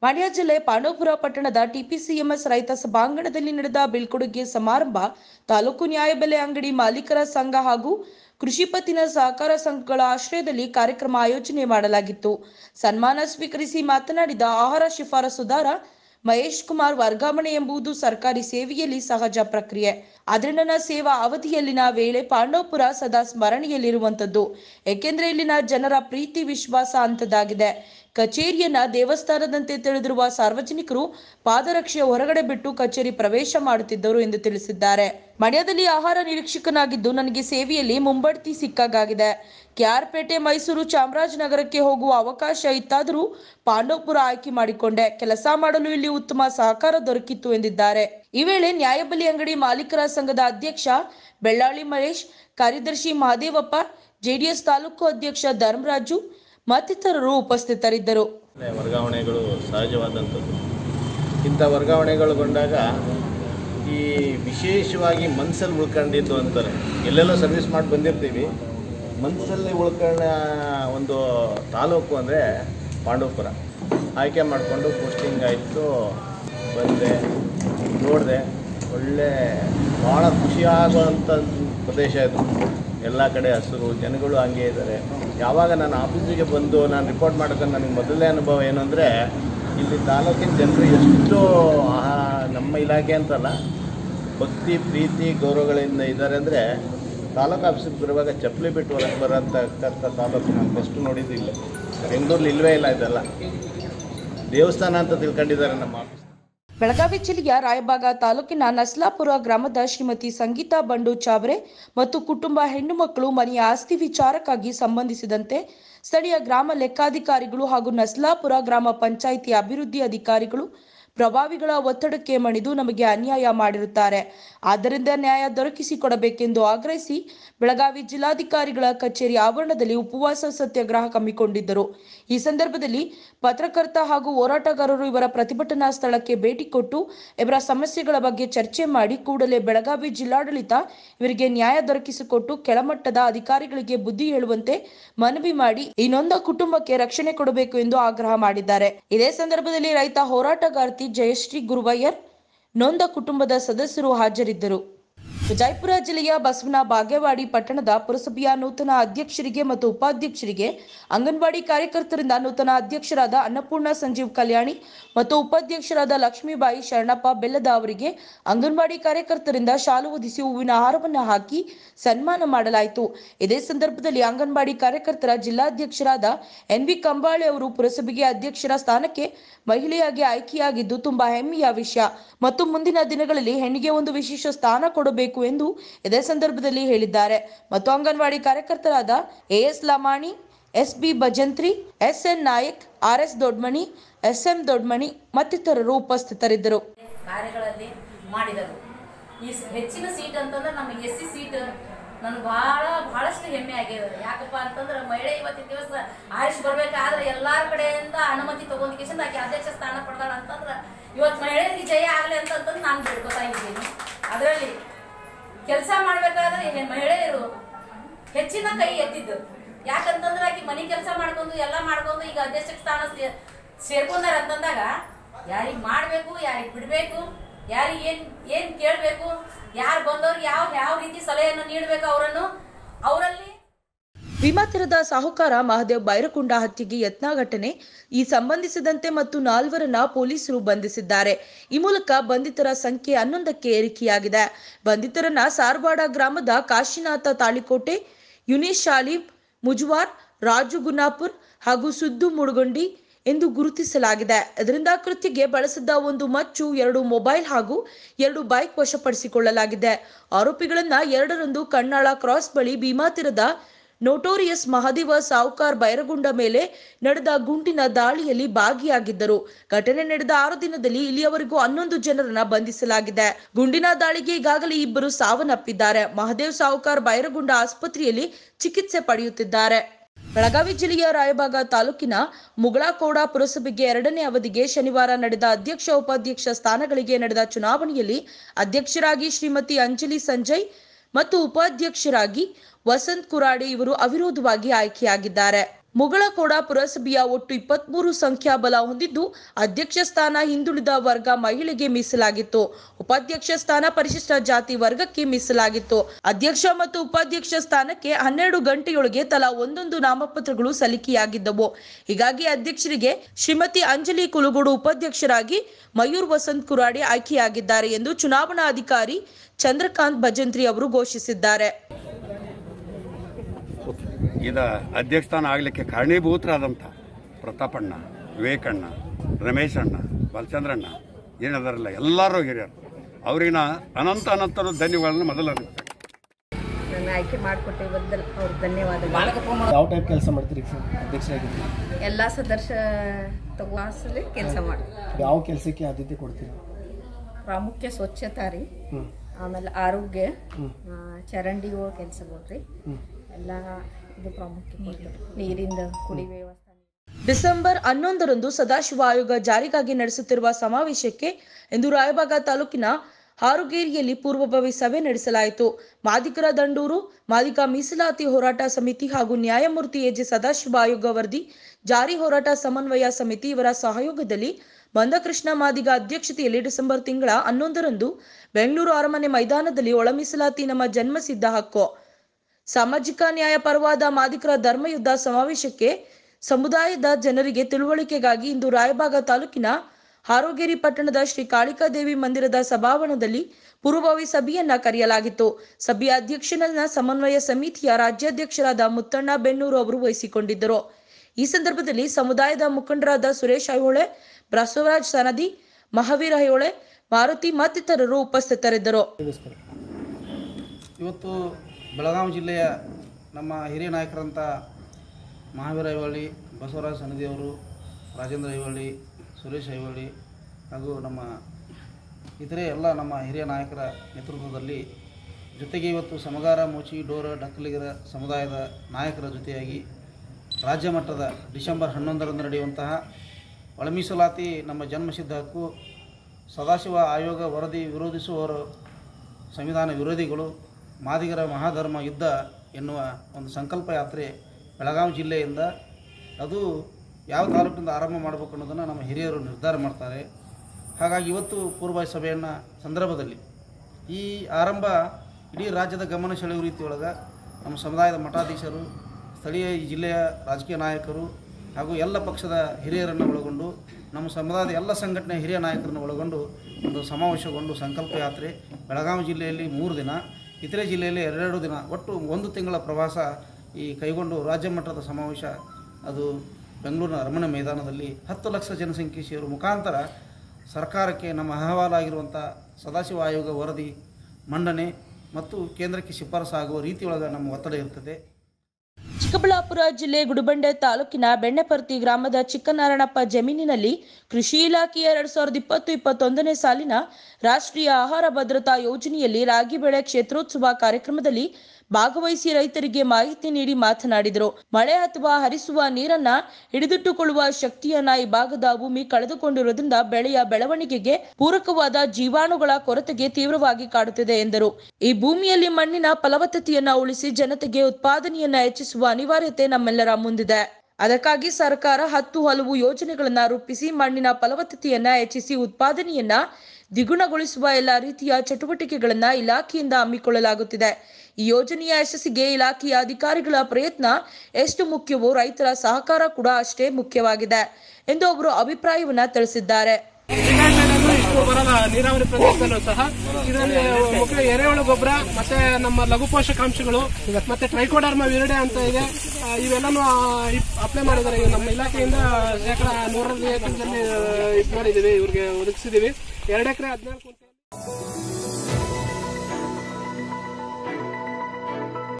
ಮಂಡ್ಯ ಜಿಲ್ಲೆ ಪಾಂಡವಪುರ ಪಟ್ಟಣದ ಟಿಪಿಸಿಎಂಎಸ್ ರೈತ ಸಭಾಂಗಣದಲ್ಲಿ ನಡೆದ ಬೀಳ್ಕೊಡುಗೆ ಸಮಾರಂಭ ತಾಲೂಕು ನ್ಯಾಯಬೆಲೆ ಅಂಗಡಿ ಮಾಲೀಕರ ಸಂಘ ಹಾಗೂ ಕೃಷಿ ಪತ್ತಿನ ಸಹಕಾರ ಸಂಘಗಳ ಆಶ್ರಯದಲ್ಲಿ ಕಾರ್ಯಕ್ರಮ ಆಯೋಜನೆ ಮಾಡಲಾಗಿತ್ತು ಸನ್ಮಾನ ಸ್ವೀಕರಿಸಿ ಮಾತನಾಡಿದ ಆಹಾರ ಶಿಫಾರಸುದಾರ ಮಹೇಶ್ ಕುಮಾರ್ ವರ್ಗಾವಣೆ ಎಂಬುದು ಸರ್ಕಾರಿ ಸೇವೆಯಲ್ಲಿ ಸಹಜ ಪ್ರಕ್ರಿಯೆ ಆದ್ರೆ ನನ್ನ ಸೇವಾ ಅವಧಿಯಲ್ಲಿನ ವೇಳೆ ಪಾಂಡವಪುರ ಸದಾ ಸ್ಮರಣೆಯಲ್ಲಿರುವಂತದ್ದು ಏಕೆಂದ್ರೆ ಇಲ್ಲಿನ ಜನರ ಪ್ರೀತಿ ವಿಶ್ವಾಸ ಅಂತದಾಗಿದೆ ಕಚೇರಿಯನ್ನ ದೇವಸ್ಥಾನದಂತೆ ತಿಳಿದಿರುವ ಸಾರ್ವಜನಿಕರು ಪಾದರಕ್ಷೆ ಹೊರಗಡೆ ಬಿಟ್ಟು ಕಚೇರಿ ಪ್ರವೇಶ ಮಾಡುತ್ತಿದ್ದರು ಎಂದು ತಿಳಿಸಿದ್ದಾರೆ ಮಂಡ್ಯದಲ್ಲಿ ಆಹಾರ ನಿರೀಕ್ಷಕನಾಗಿದ್ದು ನನಗೆ ಸೇವೆಯಲ್ಲಿ ಮುಂಬಡ್ತಿ ಸಿಕ್ಕಾಗಿದೆ ಕೆಆರ್ಪೇಟೆ ಮೈಸೂರು ಚಾಮರಾಜನಗರಕ್ಕೆ ಹೋಗುವ ಅವಕಾಶ ಇತ್ತಾದರೂ ಪಾಂಡವಪುರ ಆಯ್ಕೆ ಮಾಡಿಕೊಂಡೆ ಕೆಲಸ ಮಾಡಲು ಇಲ್ಲಿ ಉತ್ತಮ ಸಹಕಾರ ದೊರಕಿತ್ತು ಎಂದಿದ್ದಾರೆ ಈ ವೇಳೆ ನ್ಯಾಯಬಲಿ ಅಂಗಡಿ ಮಾಲೀಕರ ಸಂಘದ ಅಧ್ಯಕ್ಷ ಬೆಳ್ಳಾಳಿ ಮಹೇಶ್ ಕಾರ್ಯದರ್ಶಿ ಮಹದೇವಪ್ಪ ಜೆಡಿಎಸ್ ತಾಲೂಕು ಅಧ್ಯಕ್ಷ ಧರ್ಮರಾಜು ಮತ್ತಿತರರು ಉಪಸ್ಥಿತರಿದ್ದರು ವರ್ಗಾವಣೆಗಳು ಸಹಜವಾದಂಥದ್ದು ಇಂಥ ವರ್ಗಾವಣೆಗಳುಗೊಂಡಾಗ ಈ ವಿಶೇಷವಾಗಿ ಮನಸ್ಸಲ್ಲಿ ಉಳ್ಕೊಂಡಿದ್ದು ಅಂತಾರೆ ಎಲ್ಲೆಲ್ಲೋ ಸರ್ವಿಸ್ ಮಾಡಿ ಬಂದಿರ್ತೀವಿ ಮನಸ್ಸಲ್ಲಿ ಉಳ್ಕೊಂಡ ಒಂದು ತಾಲೂಕು ಅಂದರೆ ಪಾಂಡವಪುರ ಆಯ್ಕೆ ಮಾಡಿಕೊಂಡು ಪೋಸ್ಟಿಂಗ್ ಆಯಿತು ಬಂದೆ ನೋಡಿದೆ ಒಳ್ಳೆ ಭಾಳ ಖುಷಿಯಾಗುವಂಥ ಪ್ರದೇಶ ಇದು ಎಲ್ಲ ಕಡೆ ಹಸಿರು ಜನಗಳು ಹಂಗೆ ಇದ್ದಾರೆ ಯಾವಾಗ ನಾನು ಆಫೀಸಿಗೆ ಬಂದು ನಾನು ರಿಪೋರ್ಟ್ ಮಾಡೋಕ್ಕೆ ನನಗೆ ಮೊದಲನೇ ಅನುಭವ ಏನು ಅಂದರೆ ಇಲ್ಲಿ ತಾಲೂಕಿನ ಜನರು ಎಷ್ಟು ಆಹಾ ನಮ್ಮ ಇಲಾಖೆ ಅಂತಲ್ಲ ಭಕ್ತಿ ಪ್ರೀತಿ ಗೌರವಗಳಿಂದ ಇದ್ದಾರೆ ಅಂದರೆ ತಾಲೂಕು ಆಫೀಸಿಗೆ ಬರುವಾಗ ಚಪ್ಪಲಿ ಬಿಟ್ಟು ಹೊರಗೆ ಬರೋಂಥ ತಾಲೂಕು ನಾನು ಫಸ್ಟ್ ನೋಡಿದ್ದಿಲ್ಲ ಬೆಂಗಳೂರಲ್ಲಿ ಇಲ್ಲವೇ ಇಲ್ಲ ಇದೆಲ್ಲ ದೇವಸ್ಥಾನ ಅಂತ ತಿಳ್ಕೊಂಡಿದ್ದಾರೆ ನಮ್ಮ ಆಫೀಸ್ ಬೆಳಗಾವಿ ಜಿಲ್ಲೆಯ ರಾಯಬಾಗ ತಾಲೂಕಿನ ನಸ್ಲಾಪುರ ಗ್ರಾಮದ ಶ್ರೀಮತಿ ಸಂಗೀತಾ ಬಂಡು ಚಾವ್ರೆ ಮತ್ತು ಕುಟುಂಬ ಹೆಣ್ಣು ಮಕ್ಕಳು ಮನೆಯ ಆಸ್ತಿ ವಿಚಾರಕ್ಕಾಗಿ ಸಂಬಂಧಿಸಿದಂತೆ ಸ್ಥಳೀಯ ಗ್ರಾಮ ಲೆಕ್ಕಾಧಿಕಾರಿಗಳು ಹಾಗೂ ನಸ್ಲಾಪುರ ಗ್ರಾಮ ಪಂಚಾಯಿತಿ ಅಭಿವೃದ್ಧಿ ಅಧಿಕಾರಿಗಳು ಪ್ರಭಾವಿಗಳ ಒತ್ತಡಕ್ಕೆ ಮಣಿದು ನಮಗೆ ಅನ್ಯಾಯ ಮಾಡಿರುತ್ತಾರೆ ಆದ್ದರಿಂದ ನ್ಯಾಯ ದೊರಕಿಸಿಕೊಡಬೇಕೆಂದು ಆಗ್ರಹಿಸಿ ಬೆಳಗಾವಿ ಜಿಲ್ಲಾಧಿಕಾರಿಗಳ ಕಚೇರಿ ಆವರಣದಲ್ಲಿ ಉಪವಾಸ ಸತ್ಯಾಗ್ರಹ ಹಮ್ಮಿಕೊಂಡಿದ್ದರು ಈ ಸಂದರ್ಭದಲ್ಲಿ ಪತ್ರಕರ್ತ ಹಾಗೂ ಹೋರಾಟಗಾರರು ಇವರ ಪ್ರತಿಭಟನಾ ಸ್ಥಳಕ್ಕೆ ಭೇಟಿ ಕೊಟ್ಟು ಇವರ ಸಮಸ್ಯೆಗಳ ಬಗ್ಗೆ ಚರ್ಚೆ ಮಾಡಿ ಕೂಡಲೇ ಬೆಳಗಾವಿ ಜಿಲ್ಲಾಡಳಿತ ಇವರಿಗೆ ನ್ಯಾಯ ದೊರಕಿಸಿಕೊಟ್ಟು ಕೆಳಮಟ್ಟದ ಅಧಿಕಾರಿಗಳಿಗೆ ಬುದ್ಧಿ ಹೇಳುವಂತೆ ಮನವಿ ಮಾಡಿ ಈ ನೊಂದ ಕುಟುಂಬಕ್ಕೆ ರಕ್ಷಣೆ ಕೊಡಬೇಕು ಎಂದು ಆಗ್ರಹ ಮಾಡಿದ್ದಾರೆ ಇದೇ ಸಂದರ್ಭದಲ್ಲಿ ರೈತ ಹೋರಾಟಗಾರ್ತಿ ಜಯಶ್ರೀ ಗುರುವಯ್ಯರ್ ನೊಂದ ಕುಟುಂಬದ ಸದಸ್ಯರು ಹಾಜರಿದ್ದರು ವಿಜಯಪುರ ಜಿಲ್ಲೆಯ ಬಸವನ ಬಾಗೇವಾಡಿ ಪಟ್ಟಣದ ಪುರಸಭೆಯ ನೂತನ ಅಧ್ಯಕ್ಷರಿಗೆ ಮತ್ತು ಉಪಾಧ್ಯಕ್ಷರಿಗೆ ಅಂಗನವಾಡಿ ಕಾರ್ಯಕರ್ತರಿಂದ ನೂತನ ಅಧ್ಯಕ್ಷರಾದ ಅನ್ನಪೂರ್ಣ ಸಂಜೀವ್ ಕಲ್ಯಾಣಿ ಮತ್ತು ಉಪಾಧ್ಯಕ್ಷರಾದ ಲಕ್ಷ್ಮೀಬಾಯಿ ಶರಣಪ್ಪ ಬೆಲ್ಲದ ಅವರಿಗೆ ಅಂಗನವಾಡಿ ಕಾರ್ಯಕರ್ತರಿಂದ ಶಾಲು ಹೊದಿಸಿ ಹೂವಿನ ಹಾರವನ್ನು ಹಾಕಿ ಸನ್ಮಾನ ಮಾಡಲಾಯಿತು ಇದೇ ಸಂದರ್ಭದಲ್ಲಿ ಅಂಗನವಾಡಿ ಕಾರ್ಯಕರ್ತರ ಜಿಲ್ಲಾಧ್ಯಕ್ಷರಾದ ಎನ್ ವಿ ಕಂಬಾಳೆ ಅವರು ಪುರಸಭೆಗೆ ಅಧ್ಯಕ್ಷರ ಸ್ಥಾನಕ್ಕೆ ಮಹಿಳೆಯಾಗಿ ಆಯ್ಕೆಯಾಗಿದ್ದು ತುಂಬಾ ಹೆಮ್ಮೆಯ ವಿಷಯ ಮತ್ತು ಮುಂದಿನ ದಿನಗಳಲ್ಲಿ ಹೆಣ್ಣಿಗೆ ಒಂದು ವಿಶೇಷ ಸ್ಥಾನ ಕೊಡಬೇಕು ಎಂದು ಇದೇ ಸಂದರ್ಭದಲ್ಲಿ ಹೇಳಿದ್ದಾರೆ ಮತ್ತು ಅಂಗನವಾಡಿ ಕಾರ್ಯಕರ್ತರಾದ A S Lamani S B Bhajantri S N Nayak R S Dodmani S M Dodmani ಮತ್ತಿತರರು ಉಪಸ್ಥಿತರಿದ್ದರು ಕಾರ್ಯಗಳಲ್ಲಿ ಮಾಡಿದರು ಈ ಸ್- ಹೆಚ್ಚಿನ ಸೀಟ್ ಅಂತಂದ್ರೆ ನಮಗೆ ಎಸ್ ಸಿ ಸೀಟ್ ನನಗೆ ಬಹಳ ಬಹಳಷ್ಟು ಹೆಮ್ಮೆ ಆಗಿದೆ ಯಾಕಪ್ಪ ಅಂತಂದ್ರೆ ಮಹಿಳೆ ಇವತ್ತಿನ ದಿವಸ ಆಯುಷ್ ಬರ್ಬೇಕಾದ್ರೆ ಎಲ್ಲಾರ ಕಡೆಯಿಂದ ಅನುಮತಿ ತಗೊಂಡ್ ಕಿಶನ್ ಆಕೆ ಅಧ್ಯಕ್ಷ ಸ್ಥಾನ ಪಡ್ದಾಳ ಅಂತಂದ್ರೆ ಇವತ್ತು ಮಹಿಳೆಯರಿಗೆ ಜಯ ಆಗಲಿ ಅಂತಂತಂದು ನಾನು ಬೇಡ್ಕೊತಾ ಇದ್ದೀನಿ ಅದರಲ್ಲಿ ಕೆಲಸ ಮಾಡ್ಬೇಕಾದ್ರೆ ಈ ಮಹಿಳೆಯರು ಹೆಚ್ಚಿನ ಕೈ ಎತ್ತಿದ್ದು ಯಾಕಂತಂದ್ರೆ ಆಕಿ ಮನಿ ಕೆಲಸ ಮಾಡ್ಕೊಂಡು ಎಲ್ಲ ಮಾಡ್ಕೊಂಡು ಈಗ ಅಧ್ಯಕ್ಷ ಸ್ಥಾನ ಸೇ- ಸೇರ್ಕೊಂಡಾರ ಅಂತಂದಾಗ ಯಾರಿಗ್ ಮಾಡ್ಬೇಕು ಯಾರಿಗ್ ಬಿಡ್ಬೇಕು ಯಾರಿಗ್ ಏನ್ ಏನ್ ಕೇಳ್ಬೇಕು ಯಾರು ಬಂದವ್ರಿಗೆ ಯಾವ ಯಾವ ರೀತಿ ಸಲಹೆಯನ್ನು ನೀಡಬೇಕು ಅವರನ್ನು ಅವರಲ್ಲಿ ವಿಮಾತಿರದ ಸಾಹುಕಾರ ಮಹದೇವ್ ಬೈರಕುಂಡ ಹತ್ಯೆಗೆ ಯತ್ನ ಘಟನೆ ಈ ಸಂಬಂಧಿಸಿದಂತೆ ಮತ್ತು ನಾಲ್ವರನ್ನ ಪೊಲೀಸರು ಬಂಧಿಸಿದ್ದಾರೆ ಈ ಮೂಲಕ ಬಂಧಿತರ ಸಂಖ್ಯೆ ಹನ್ನೊಂದಕ್ಕೆ ಏರಿಕೆಯಾಗಿದೆ ಬಂಧಿತರನ್ನ ಸಾರ್ವಾಡ ಗ್ರಾಮದ ಕಾಶಿನಾಥ ತಾಳಿಕೋಟೆ ಯುನೀಶ್ ಶಾಲಿಬ್ ಮುಜುವಾರ್ ರಾಜು ಗುನಾಪುರ್ ಹಾಗೂ ಸುದ್ದು ಮುಡುಗೊಂಡಿ ಎಂದು ಗುರುತಿಸಲಾಗಿದೆ ಇದರಿಂದ ಕೃತ್ಯಕ್ಕೆ ಬಳಸಿದ್ದ ಒಂದು ಮಚ್ಚು ಎರಡು ಮೊಬೈಲ್ ಹಾಗೂ ಎರಡು ಬೈಕ್ ವಶಪಡಿಸಿಕೊಳ್ಳಲಾಗಿದೆ ಆರೋಪಿಗಳನ್ನ ಎರಡರಂದು ಕಣ್ಣಾಳ ಕ್ರಾಸ್ ಬಳಿ ಭೀಮಾತಿರದ ನೋಟೋರಿಯಸ್ ಮಹದೇವ ಸಾವುಕಾರ್ ಬೈರಗುಂಡ ಮೇಲೆ ನಡೆದ ಗುಂಡಿನ ದಾಳಿಯಲ್ಲಿ ಭಾಗಿಯಾಗಿದ್ದರು ಘಟನೆ ನಡೆದ ಆರು ದಿನದಲ್ಲಿ ಇಲ್ಲಿಯವರೆಗೂ ಹನ್ನೊಂದು ಜನರನ್ನ ಬಂಧಿಸಲಾಗಿದೆ ಗುಂಡಿನ ದಾಳಿಗೆ ಈಗಾಗಲೇ ಇಬ್ಬರು ಸಾವನ್ನಪ್ಪಿದ್ದಾರೆ ಮಹದೇವ್ ಸಾವುಕಾರ್ ಬೈರಗುಂಡ ಆಸ್ಪತ್ರೆಯಲ್ಲಿ ಚಿಕಿತ್ಸೆ ಪಡೆಯುತ್ತಿದ್ದಾರೆ ಬೆಳಗಾವಿ ಜಿಲ್ಲೆಯ ರಾಯಬಾಗ ತಾಲೂಕಿನ ಮುಗಳಾಕೋಡ ಪುರಸಭೆಗೆ ಎರಡನೇ ಅವಧಿಗೆ ಶನಿವಾರ ನಡೆದ ಅಧ್ಯಕ್ಷ ಉಪಾಧ್ಯಕ್ಷ ಸ್ಥಾನಗಳಿಗೆ ನಡೆದ ಚುನಾವಣೆಯಲ್ಲಿ ಅಧ್ಯಕ್ಷರಾಗಿ ಶ್ರೀಮತಿ ಅಂಜಲಿ ಸಂಜಯ್ ಮತ್ತು ಉಪಾಧ್ಯಕ್ಷರಾಗಿ ವಸಂತ್ ಕುರಾಡೆ ಇವರು ಅವಿರೋಧವಾಗಿ ಆಯ್ಕೆಯಾಗಿದ್ದಾರೆ ಮುಗಳಕೋಡ ಪುರಸಭೆಯ ಒಟ್ಟು ಇಪ್ಪತ್ಮೂರು ಸಂಖ್ಯಾಬಲ ಹೊಂದಿದ್ದು ಅಧ್ಯಕ್ಷ ಸ್ಥಾನ ಹಿಂದುಳಿದ ವರ್ಗ ಮಹಿಳೆಗೆ ಮೀಸಲಾಗಿತ್ತು ಉಪಾಧ್ಯಕ್ಷ ಸ್ಥಾನ ಪರಿಶಿಷ್ಟ ಜಾತಿ ವರ್ಗಕ್ಕೆ ಮೀಸಲಾಗಿತ್ತು ಅಧ್ಯಕ್ಷ ಮತ್ತು ಉಪಾಧ್ಯಕ್ಷ ಸ್ಥಾನಕ್ಕೆ ಹನ್ನೆರಡು ಗಂಟೆಯೊಳಗೆ ತಲಾ ಒಂದೊಂದು ನಾಮಪತ್ರಗಳು ಸಲ್ಲಿಕೆಯಾಗಿದ್ದವು ಹೀಗಾಗಿ ಅಧ್ಯಕ್ಷರಿಗೆ ಶ್ರೀಮತಿ ಅಂಜಲಿ ಕುಲುಗೋಡು ಉಪಾಧ್ಯಕ್ಷರಾಗಿ ಮಯೂರ್ ವಸಂತ್ ಕುರಾಡಿ ಆಯ್ಕೆಯಾಗಿದ್ದಾರೆ ಎಂದು ಚುನಾವಣಾಧಿಕಾರಿ ಚಂದ್ರಕಾಂತ್ ಭಜಂತ್ರಿ ಅವರು ಘೋಷಿಸಿದ್ದಾರೆ ಇದ ಅಧ್ಯಕ್ಷ ಸ್ಥಾನ ಆಗಲಿಕ್ಕೆ ಕಾರಣೀಭೂತರಾದಂಥ ಪ್ರತಾಪಣ್ಣ ವಿವೇಕಣ್ಣ ರಮೇಶಣ್ಣ ಬಾಲಚಂದ್ರಣ್ಣ ಏನದಾರಲ್ಲ ಎಲ್ಲರೂ ಹಿರಿಯರು ಅವ್ರಿಗಿನ ಅನಂತ ಅನಂತರು ಧನ್ಯವಾದಗಳನ್ನು ಮೊದಲು ಅರಿಸ್ತೇನೆ ನನ್ನ ಆಯ್ಕೆ ಮಾಡಿಕೊಟ್ಟೆ ಬದಲು ಅವ್ರಿಗೆ ಧನ್ಯವಾದಗಳು ಯಾವ ಟೈಪ್ ಕೆಲಸ ಮಾಡ್ತೀರಿ ಸರ್ ಅಧ್ಯಕ್ಷರಾಗಿದ್ದೀರಿ ಎಲ್ಲ ಸದಸ್ಯ ತಗೋಸಲಿ ಕೆಲಸ ಮಾಡಿ ಯಾವ ಕೆಲಸಕ್ಕೆ ಆದ್ಯತೆ ಕೊಡ್ತೀರಿ ಪ್ರಾಮುಖ್ಯ ಸ್ವಚ್ಛತಾ ರೀ ಹ್ಞೂ ಆಮೇಲೆ ಆರೋಗ್ಯ ಹ್ಮ್. ಆ, ಚರಂಡಿಗಳು ಕೆಲಸಗಳು ರೀ ಹ್ಞೂ ಎಲ್ಲ ಇದು ಪ್ರಾಮುಖ್ಯ ಕೊಡ್ತೀವಿ ನೀರಿಂದ ಕುಡಿ ವ್ಯವಸ್ಥೆ ಡಿಸೆಂಬರ್ ಹನ್ನೊಂದರಂದು ಸದಾಶಿವ ಆಯೋಗ ಜಾರಿಗಾಗಿ ನಡೆಸುತ್ತಿರುವ ಸಮಾವೇಶಕ್ಕೆ ಇಂದು ರಾಯಬಾಗ ತಾಲೂಕಿನ ಹಾರುಗೇರಿಯಲ್ಲಿ ಪೂರ್ವಭಾವಿ ಸಭೆ ನಡೆಸಲಾಯಿತು ಮಾದಿಗರ ದಂಡೂರು ಮಾದಿಗ ಮೀಸಲಾತಿ ಹೋರಾಟ ಸಮಿತಿ ಹಾಗೂ ನ್ಯಾಯಮೂರ್ತಿ ಎಜೆ ಸದಾಶಿವ ಆಯೋಗ ವರದಿ ಜಾರಿ ಹೋರಾಟ ಸಮನ್ವಯ ಸಮಿತಿ ಇವರ ಸಹಯೋಗದಲ್ಲಿ ಮಂದಕೃಷ್ಣ ಮಾದಿಗ ಅಧ್ಯಕ್ಷತೆಯಲ್ಲಿ ಡಿಸೆಂಬರ್ ತಿಂಗಳ ಹನ್ನೊಂದರಂದು ಬೆಂಗಳೂರು ಅರಮನೆ ಮೈದಾನದಲ್ಲಿ ಒಳ ಮೀಸಲಾತಿ ನಮ್ಮ ಜನ್ಮಸಿದ್ಧ ಹಕ್ಕು ಸಾಮಾಜಿಕ ನ್ಯಾಯ ಪರವಾದ ಮಾದಿಕರ ಧರ್ಮಯುದ್ಧ ಸಮಾವೇಶಕ್ಕೆ ಸಮುದಾಯದ ಜನರಿಗೆ ತಿಳುವಳಿಕೆಗಾಗಿ ಇಂದು ರಾಯಬಾಗ ತಾಲೂಕಿನ ಹಾರೋಗೇರಿ ಪಟ್ಟಣದ ಶ್ರೀ ಕಾಳಿಕಾದೇವಿ ಮಂದಿರದ ಸಭಾವಣದಲ್ಲಿ ಪೂರ್ವಭಾವಿ ಸಭೆಯನ್ನ ಕರೆಯಲಾಗಿತ್ತು ಸಭೆಯ ಅಧ್ಯಕ್ಷನ ಸಮನ್ವಯ ಸಮಿತಿಯ ರಾಜ್ಯಾಧ್ಯಕ್ಷರಾದ ಮುತ್ತಣ್ಣ ಬೆನ್ನೂರು ಅವರು ವಹಿಸಿಕೊಂಡಿದ್ದರು ಈ ಸಂದರ್ಭದಲ್ಲಿ ಸಮುದಾಯದ ಮುಖಂಡರಾದ ಸುರೇಶ್ ಐಹೊಳೆ ಬಸವರಾಜ್ ಸನದಿ ಮಹಾವೀರ ಐಹೊಳೆ ಮಾರುತಿ ಮತ್ತಿತರರು ಉಪಸ್ಥಿತರಿದ್ದರು ತಿಳಿಸ್ಕೊಡಿ ಇವತ್ತು ಬೆಳಗಾವಿ ಜಿಲ್ಲೆಯ ನಮ್ಮ ಹಿರಿಯ ನಾಯಕರಂಥ ಮಹಾವೀರ ಐವಳ್ಳಿ ಬಸವರಾಜ ಸನದಿಯವರು ರಾಜೇಂದ್ರ ಐವಳ್ಳಿ ಸುರೇಶ್ ಐವಳ್ಳಿ ಹಾಗೂ ನಮ್ಮ ಇತರೆ ಎಲ್ಲ ನಮ್ಮ ಹಿರಿಯ ನಾಯಕರ ನೇತೃತ್ವದಲ್ಲಿ ಜೊತೆಗೆ ಇವತ್ತು ಸಮಗಾರ ಮೋಚಿ ಡೋರ ಡಕ್ಕಲಿಗರ ಸಮುದಾಯದ ನಾಯಕರ ಜೊತೆಯಾಗಿ ರಾಜ್ಯ ಮಟ್ಟದ ಡಿಸೆಂಬರ್ ಹನ್ನೊಂದರಂದು ನಡೆಯುವಂತಹ ಒಳ ಮೀಸಲಾತಿ ನಮ್ಮ ಜನ್ಮಸಿದ್ಧ ಹಕ್ಕು ಸದಾಶಿವ ಆಯೋಗ ವರದಿ ವಿರೋಧಿಸುವವರು ಸಂವಿಧಾನ ವಿರೋಧಿಗಳು ಮಾದಿಗರ ಮಹಾಧರ್ಮ ಯುದ್ಧ ಎನ್ನುವ ಒಂದು ಸಂಕಲ್ಪ ಯಾತ್ರೆ ಬೆಳಗಾವಿ ಜಿಲ್ಲೆಯಿಂದ ಅದು ಯಾವ ತಾಲೂಕಿನಿಂದ ಆರಂಭ ಮಾಡಬೇಕು ಅನ್ನೋದನ್ನು ನಮ್ಮ ಹಿರಿಯರು ನಿರ್ಧಾರ ಮಾಡ್ತಾರೆ ಹಾಗಾಗಿ ಇವತ್ತು ಪೂರ್ವ ಸಭೆಯನ್ನು ಸಂದರ್ಭದಲ್ಲಿ ಈ ಆರಂಭ ಇಡೀ ರಾಜ್ಯದ ಗಮನ ಸೆಳೆಯುವ ರೀತಿಯೊಳಗೆ ನಮ್ಮ ಸಮುದಾಯದ ಮಠಾಧೀಶರು ಸ್ಥಳೀಯ ಈ ಜಿಲ್ಲೆಯ ರಾಜಕೀಯ ನಾಯಕರು ಹಾಗೂ ಎಲ್ಲ ಪಕ್ಷದ ಹಿರಿಯರನ್ನು ಒಳಗೊಂಡು ನಮ್ಮ ಸಮುದಾಯದ ಎಲ್ಲ ಸಂಘಟನೆಯ ಹಿರಿಯ ನಾಯಕರನ್ನು ಒಳಗೊಂಡು ಒಂದು ಸಮಾವೇಶಗೊಂಡು ಸಂಕಲ್ಪ ಯಾತ್ರೆ ಬೆಳಗಾವಿ ಜಿಲ್ಲೆಯಲ್ಲಿ ಮೂರು ದಿನ ಇತರೆ ಜಿಲ್ಲೆಯಲ್ಲಿ ಎರಡೆರಡು ದಿನ ಒಟ್ಟು ಒಂದು ತಿಂಗಳ ಪ್ರವಾಸ ಈ ಕೈಗೊಂಡು ರಾಜ್ಯ ಮಟ್ಟದ ಸಮಾವೇಶ ಅದು ಬೆಂಗಳೂರಿನ ಅರಮನೆ ಮೈದಾನದಲ್ಲಿ ಹತ್ತು ಲಕ್ಷ ಜನಸಂಖ್ಯೆ ಸೇರುವ ಮುಖಾಂತರ ಸರ್ಕಾರಕ್ಕೆ ನಮ್ಮ ಅಹವಾಲಾಗಿರುವಂಥ ಸದಾಶಿವ ಆಯೋಗ ವರದಿ ಮಂಡನೆ ಮತ್ತು ಕೇಂದ್ರಕ್ಕೆ ಶಿಫಾರಸಾಗುವ ರೀತಿಯೊಳಗೆ ನಮ್ಮ ಒತ್ತಡ ಇರ್ತದೆ ಚಿಕ್ಕಬಳ್ಳಾಪುರ ಜಿಲ್ಲೆ ಗುಡಿಬಂಡೆ ತಾಲೂಕಿನ ಬೆಣ್ಣೆಪರ್ತಿ ಗ್ರಾಮದ ಚಿಕ್ಕನಾರಾಯಣಪ್ಪ ಜಮೀನಿನಲ್ಲಿ ಕೃಷಿ ಇಲಾಖೆಯ ಎರಡ್ ಸಾವಿರದ ಇಪ್ಪತ್ತು ಇಪ್ಪತ್ತೊಂದನೇ ಸಾಲಿನ ರಾಷ್ಟ್ರೀಯ ಆಹಾರ ಭದ್ರತಾ ಯೋಜನೆಯಲ್ಲಿ ರಾಗಿ ಬೆಳೆ ಕ್ಷೇತ್ರೋತ್ಸವ ಕಾರ್ಯಕ್ರಮದಲ್ಲಿ ಭಾಗವಹಿಸಿ ರೈತರಿಗೆ ಮಾಹಿತಿ ನೀಡಿ ಮಾತನಾಡಿದರು ಮಳೆ ಅಥವಾ ಹರಿಸುವ ನೀರನ್ನ ಹಿಡಿದಿಟ್ಟುಕೊಳ್ಳುವ ಶಕ್ತಿಯನ್ನ ಈ ಭಾಗದ ಭೂಮಿ ಕಳೆದುಕೊಂಡಿರುವುದರಿಂದ ಬೆಳೆಯ ಬೆಳವಣಿಗೆಗೆ ಪೂರಕವಾದ ಜೀವಾಣುಗಳ ಕೊರತೆಗೆ ತೀವ್ರವಾಗಿ ಕಾಡುತ್ತಿದೆ ಎಂದರು ಈ ಭೂಮಿಯಲ್ಲಿ ಮಣ್ಣಿನ ಫಲವತ್ತತೆಯನ್ನ ಉಳಿಸಿ ಜನತೆಗೆ ಉತ್ಪಾದನೆಯನ್ನ ಹೆಚ್ಚಿಸುವ ಅನಿವಾರ್ಯತೆ ನಮ್ಮೆಲ್ಲರ ಮುಂದಿದೆ ಅದಕ್ಕಾಗಿ ಸರ್ಕಾರ ಹತ್ತು ಹಲವು ಯೋಜನೆಗಳನ್ನ ರೂಪಿಸಿ ಮಣ್ಣಿನ ಫಲವತ್ತತೆಯನ್ನ ಹೆಚ್ಚಿಸಿ ಉತ್ಪಾದನೆಯನ್ನ ದ್ವಿಗುಣಗೊಳಿಸುವ ಎಲ್ಲ ರೀತಿಯ ಚಟುವಟಿಕೆಗಳನ್ನ ಇಲಾಖೆಯಿಂದ ಹಮ್ಮಿಕೊಳ್ಳಲಾಗುತ್ತಿದೆ ಈ ಯೋಜನೆಯ ಯಶಸ್ಸಿಗೆ ಇಲಾಖೆಯ ಅಧಿಕಾರಿಗಳ ಪ್ರಯತ್ನ ಎಷ್ಟು ಮುಖ್ಯವೋ ರೈತರ ಸಹಕಾರ ಕೂಡ ಅಷ್ಟೇ ಮುಖ್ಯವಾಗಿದೆ ಎಂದು ಅವರು ಅಭಿಪ್ರಾಯವನ್ನ ತಿಳಿಸಿದ್ದಾರೆ ಶ್ರೀಗಂಧದಲ್ಲೂ ಇಷ್ಟು ಬರಲ್ಲ ನೀರಾವರಿ ಪ್ರದೇಶದಲ್ಲೂ ಸಹ ಇದರಲ್ಲಿ ಮುಖ್ಯ ಎರೆಹುಳು ಗೊಬ್ಬರ ಮತ್ತೆ ನಮ್ಮ ಲಘು ಪೋಷಕಾಂಶಗಳು ಮತ್ತೆ ಟ್ರೈಕೋಡರ್ಮ ವಿರಡೆ ಅಂತ ಇದೆ ಆ, ಇವೆಲ್ಲನೂ ಅಪ್ಲೈ ಮಾಡಿದ್ದಾರೆ ಈಗ ನಮ್ಮ ಇಲಾಖೆಯಿಂದ ಶೇಕಡ ನೂರರಲ್ಲಿ ಇದು ಮಾಡಿದ್ದೀವಿ ಇವ್ರಿಗೆ ಒದಗಿಸಿದೀವಿ ಎರಡು ಎಕರೆ ಹದಿನಾಲ್ಕು